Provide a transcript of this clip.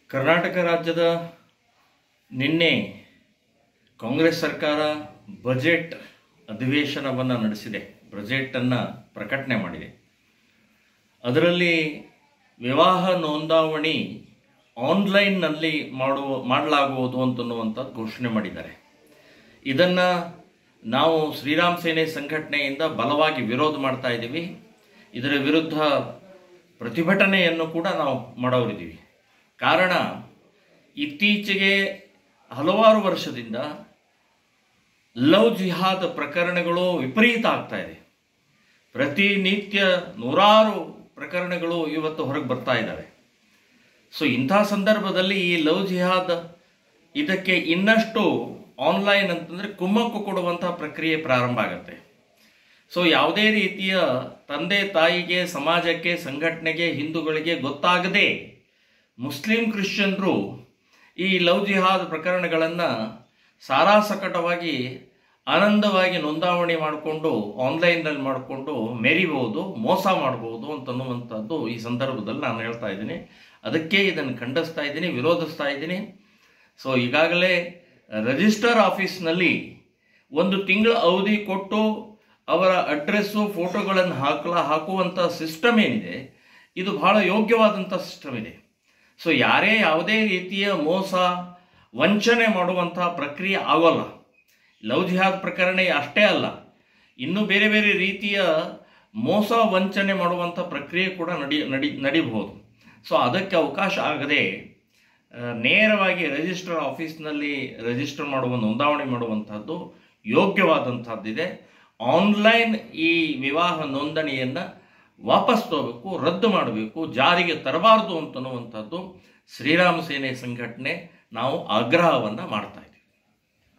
ಕರ್ನಾಟಕ ರಾಜ್ಯದ ನಿನ್ನೆ ಕಾಂಗ್ರೆಸ್ ಸರ್ಕಾರ ಬಜೆಟ್ ಅಧಿವೇಶನವನ್ನು ನಡೆಸಿದೆ ಬಜೆಟನ್ನು ಪ್ರಕಟಣೆ ಮಾಡಿದೆ ಅದರಲ್ಲಿ ವಿವಾಹ ನೋಂದಾವಣಿ ಆನ್ಲೈನ್ನಲ್ಲಿ ಮಾಡುವ ಮಾಡಲಾಗುವುದು ಅಂತನ್ನುವಂಥದ್ದು ಘೋಷಣೆ ಮಾಡಿದ್ದಾರೆ ಇದನ್ನು ನಾವು ಶ್ರೀರಾಮ್ ಸೇನೆ ಸಂಘಟನೆಯಿಂದ ಬಲವಾಗಿ ವಿರೋಧ ಮಾಡ್ತಾ ಇದ್ದೀವಿ ಇದರ ವಿರುದ್ಧ ಪ್ರತಿಭಟನೆಯನ್ನು ಕೂಡ ನಾವು ಮಾಡೋರಿದ್ದೀವಿ ಕಾರಣ ಇತ್ತೀಚೆಗೆ ಹಲವಾರು ವರ್ಷದಿಂದ ಲವ್ ಜಿಹಾದ್ ಪ್ರಕರಣಗಳು ವಿಪರೀತ ಆಗ್ತಾ ಇದೆ ಪ್ರತಿನಿತ್ಯ ನೂರಾರು ಪ್ರಕರಣಗಳು ಇವತ್ತು ಹೊರಗೆ ಬರ್ತಾ ಇದ್ದಾವೆ ಸೊ ಇಂಥ ಸಂದರ್ಭದಲ್ಲಿ ಈ ಲವ್ ಜಿಹಾದ್ ಇದಕ್ಕೆ ಇನ್ನಷ್ಟು ಆನ್ಲೈನ್ ಅಂತಂದರೆ ಕುಮ್ಮಕ್ಕು ಕೊಡುವಂತಹ ಪ್ರಕ್ರಿಯೆ ಪ್ರಾರಂಭ ಆಗುತ್ತೆ ಸೊ ಯಾವುದೇ ರೀತಿಯ ತಂದೆ ತಾಯಿಗೆ ಸಮಾಜಕ್ಕೆ ಸಂಘಟನೆಗೆ ಹಿಂದೂಗಳಿಗೆ ಗೊತ್ತಾಗದೆ ಮುಸ್ಲಿಂ ಕ್ರಿಶ್ಚಿಯನ್ರು ಈ ಲವ್ ಜಿಹಾದ್ ಪ್ರಕರಣಗಳನ್ನು ಸಾರಾಸಕಟವಾಗಿ ಆನಂದವಾಗಿ ನೋಂದಾವಣಿ ಮಾಡಿಕೊಂಡು ಆನ್ಲೈನ್ನಲ್ಲಿ ಮಾಡಿಕೊಂಡು ಮೆರಿಬಹುದು ಮೋಸ ಮಾಡಬಹುದು ಅಂತನ್ನುವಂಥದ್ದು ಈ ಸಂದರ್ಭದಲ್ಲಿ ನಾನು ಹೇಳ್ತಾ ಇದ್ದೀನಿ ಅದಕ್ಕೆ ಇದನ್ನು ಖಂಡಿಸ್ತಾ ಇದ್ದೀನಿ ವಿರೋಧಿಸ್ತಾ ಇದ್ದೀನಿ ಸೊ ಈಗಾಗಲೇ ರಿಜಿಸ್ಟರ್ ಆಫೀಸ್ನಲ್ಲಿ ಒಂದು ತಿಂಗಳ ಅವಧಿ ಕೊಟ್ಟು ಅವರ ಅಡ್ರೆಸ್ಸು ಫೋಟೋಗಳನ್ನು ಹಾಕಲ ಹಾಕುವಂಥ ಸಿಸ್ಟಮ್ ಏನಿದೆ ಇದು ಬಹಳ ಯೋಗ್ಯವಾದಂಥ ಸಿಸ್ಟಮ್ ಇದೆ ಸೊ ಯಾರೇ ಯಾವುದೇ ರೀತಿಯ ಮೋಸ ವಂಚನೆ ಮಾಡುವಂಥ ಪ್ರಕ್ರಿಯೆ ಆಗೋಲ್ಲ ಲವ್ ಜಿಹಾದ್ ಪ್ರಕರಣ ಅಷ್ಟೇ ಅಲ್ಲ ಇನ್ನೂ ಬೇರೆ ಬೇರೆ ರೀತಿಯ ಮೋಸ ವಂಚನೆ ಮಾಡುವಂಥ ಪ್ರಕ್ರಿಯೆ ಕೂಡ ನಡಿ ನಡಿ ನಡಿಬಹುದು ಸೊ ಅದಕ್ಕೆ ಅವಕಾಶ ಆಗದೆ ಆ, ನೇರವಾಗಿ ರಿಜಿಸ್ಟರ್ ಆಫೀಸ್ನಲ್ಲಿ ರಿಜಿಸ್ಟರ್ ಮಾಡುವ ನೋಂದಾವಣಿ ಮಾಡುವಂಥದ್ದು ಯೋಗ್ಯವಾದಂಥದ್ದಿದೆ ಆನ್ಲೈನ್ ಈ ವಿವಾಹ ನೋಂದಣಿಯನ್ನು ವಾಪಸ್ ತಗೋಬೇಕು ರದ್ದು ಮಾಡಬೇಕು ಜಾರಿಗೆ ತರಬಾರದು ಅಂತನ್ನುವಂಥದ್ದು ಶ್ರೀರಾಮ ಸೇನೆ ಸಂಘಟನೆ ನಾವು ಆಗ್ರಹವನ್ನು ಮಾಡ್ತಾ ಇದ್ದೀವಿ